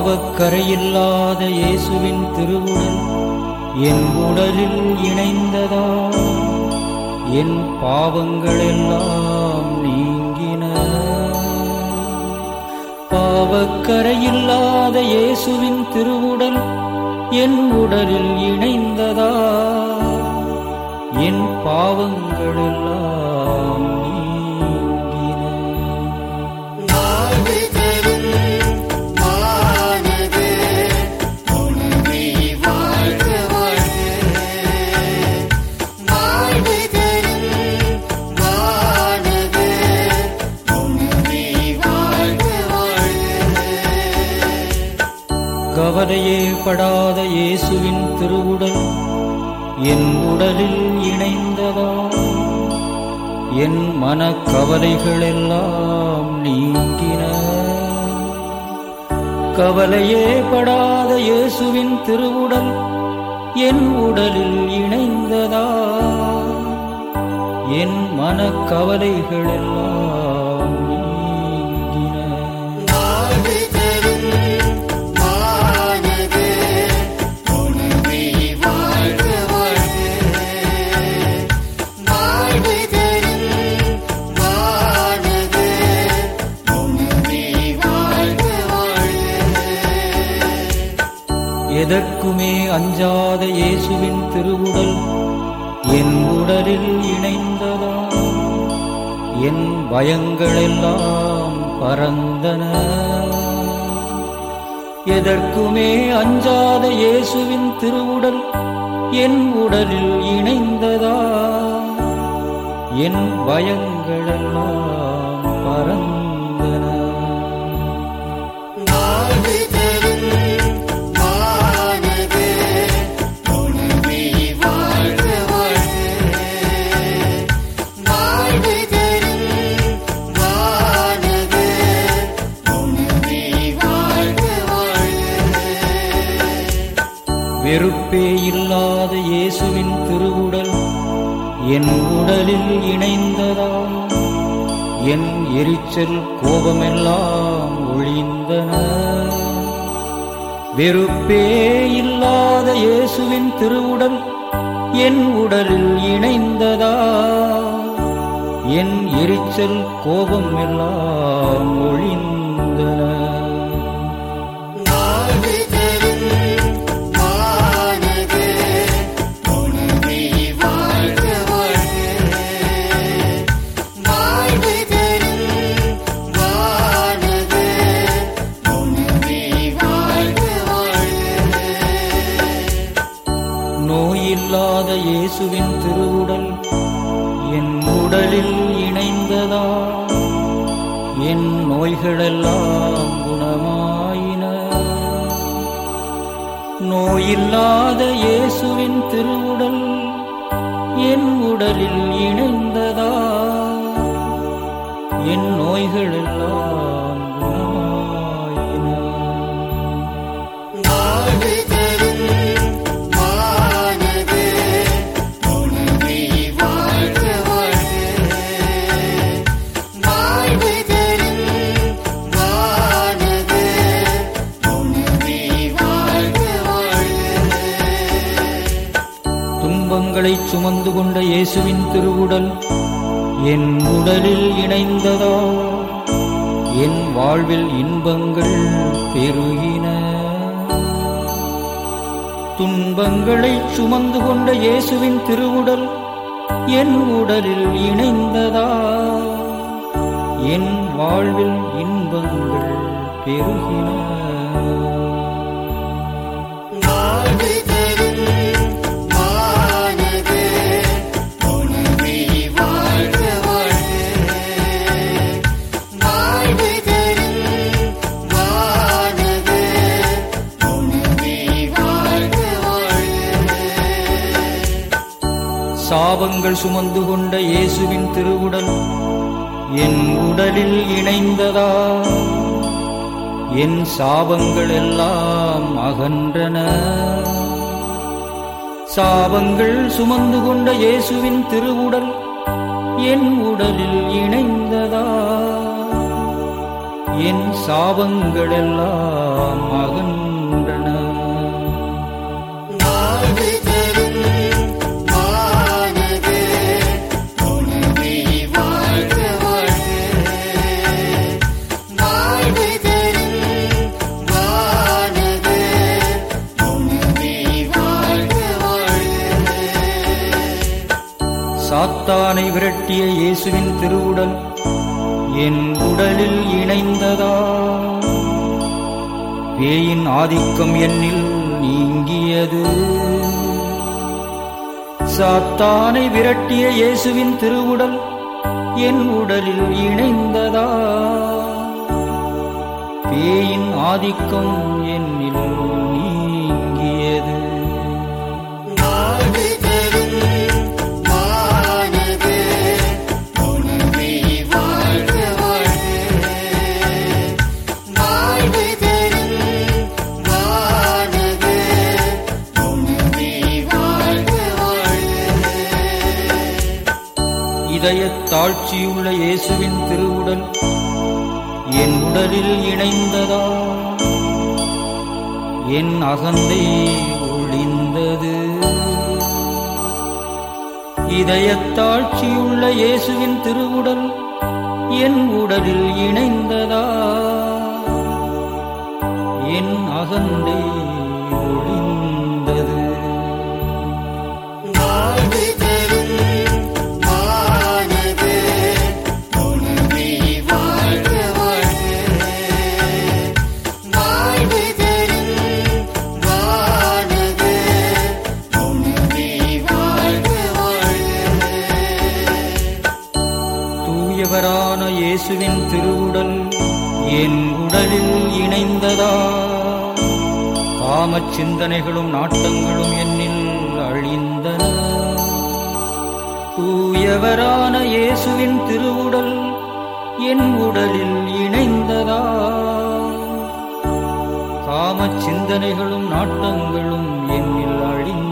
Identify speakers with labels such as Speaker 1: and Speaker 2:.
Speaker 1: பாவக்கரையில்லாத இயேசுவின் திருவுடல் என் உடலில் இணைந்ததா என் பாவங்களெல்லாம் நீங்கின பாவக்கரையில்லாத இயேசுவின் திருவுடல் என் உடலில் இணைந்ததா என் பாவங்களெல்லாம் நீங்கின
Speaker 2: வாழ்வு தரும் வானது உணவை வாழ்க வாழ்க வாழ்வு தரும் வானது உணவை வாழ்க வாழ்க
Speaker 1: கவலையே படாத இயேசுவின் திருவுடல் என் உடலில் இணைந்ததா என் மனக்கவலைகளெல்லாம் நீங்கின கவலையே படாத இயேசுவின் திருவுடல் என் உடலில் இணைந்ததா என் மனக்கவலைகளெல்லாம் நீங்கின
Speaker 2: வாழ்வு தரும் வானது உணவை வாழ்க வாழ்க வாழ்வு தரும் வானது உணவை வாழ்க வாழ்க
Speaker 1: எதற்குமே அஞ்சாத இயேசுவின் திருவுடல் என் உடலில் இணைந்ததா என் பயங்களெல்லாம் பறந்தன எதற்குமே அஞ்சாத இயேசுவின் திருவுடல் என் உடலில் இணைந்ததா என் பயங்களெல்லாம் பறந்தன
Speaker 2: வாழ்வு தரும் வானது உணவை வாழ்க வாழ்க வாழ்வு தரும் வானது உணவை வாழ்க வாழ்க
Speaker 1: வெறுப்பே இல்லாத இயேசுவின் திருவுடல் என் உடலில் இணைந்ததா என் எரிச்சல் கோபமெல்லாம் ஒழிந்தன வெறுப்பே இல்லாத இயேசுவின் திருவுடல் என் உடலில் இணைந்ததா என் எரிச்சல் கோபம் எல்லாம் ஒழிந்தன
Speaker 2: வாழ்வு தரும் வானது உணவை வாழ்க வாழ்க வாழ்வு தரும் வானது உணவை வாழ்க வாழ்க
Speaker 1: நோயில்லாத இயேசுவின் திருவுடல் என் உடலில் இணைந்ததா என் நோய்களெல்லாம் குணமாயின நோயில்லாத இயேசுவின் திருவுடல் என் உடலில் இணைந்ததா என் நோய்களெல்லாம் குணமாயின
Speaker 2: வாழ்வு தரும் வானது உணவை வாழ்க வாழ்க வாழ்வு தரும் வானது உணவை வாழ்க வாழ்க
Speaker 1: துன்பங்களை சுமந்து கொண்ட இயேசுவின் திருவுடல் என் உடலில் இணைந்ததா என் வாழ்வில் இன்பங்கள் பெருகின துன்பங்களை சுமந்து கொண்ட இயேசுவின் திருவுடல் என் உடலில் இணைந்ததா என் வாழ்வில் இன்பங்கள் பெருகின
Speaker 2: வாழ்வு தரும் வானது உணவை வாழ்க வாழ்க வாழ்வு தரும் வானது உணவை வாழ்க வாழ்க
Speaker 1: சாபங்கள் சுமந்து கொண்ட இயேசுவின் திருவுடல் என் உடலில் இணைந்ததா என் சாபங்கள் எல்லாம் அகன்றன சாபங்கள் சுமந்து கொண்ட இயேசுவின் திருவுடல் என் உடலில் இணைந்ததா என் சாபங்கள் எல்லாம் அகன்றன
Speaker 2: வாழ்வு தரும் வானது உணவே வாழ்க வாழ்க வாழ்வு தரும் வானது உணவே வாழ்க வாழ்க
Speaker 1: சாத்தானை விரட்டிய இயேசுவின் திருவுடல் என் உடலில் இணைந்ததா பேயின் ஆதிக்கம் என்னில் நீங்கியது சாத்தானை விரட்டிய இயேசுவின் திருவுடல் என் உடலில் இணைந்ததா பேயின் ஆதிக்கம் என்னில் நீங்கியது
Speaker 2: வாழ்வு தரும் வானது உணவே வாழ்க வாழ்க வாழ்வு தரும் வானது உணவே வாழ்க வாழ்க
Speaker 1: இதயத் தாழ்ச்சியுள்ள இயேசுவின் திருவுடல் என் உடலில் இணைந்ததா என் அகந்தை ஒளிந்தது இதயத் தாழ்ச்சியுள்ள இயேசுவின் திருவுடல் என் உடலில் இணைந்ததா என் அகந்தை ஒளிந்தது
Speaker 2: வாழ்வு தரும் வானது உணவே வாழ்க வாழ்க வாழ்வு தரும் வானது உணவே வாழ்க வாழ்க
Speaker 1: தூயவரான இயேசுவின் திருவுடல் என் உடலில் இணைந்ததா காமச் சிந்தனைகளும் நாட்டங்களும் என்னில் அழிந்தன தூயவரான இயேசுவின் திருவுடல் என் உடலில் இணைந்ததா காமச் சிந்தனைகளும் நாட்டங்களும் என்னில் அழிந்தன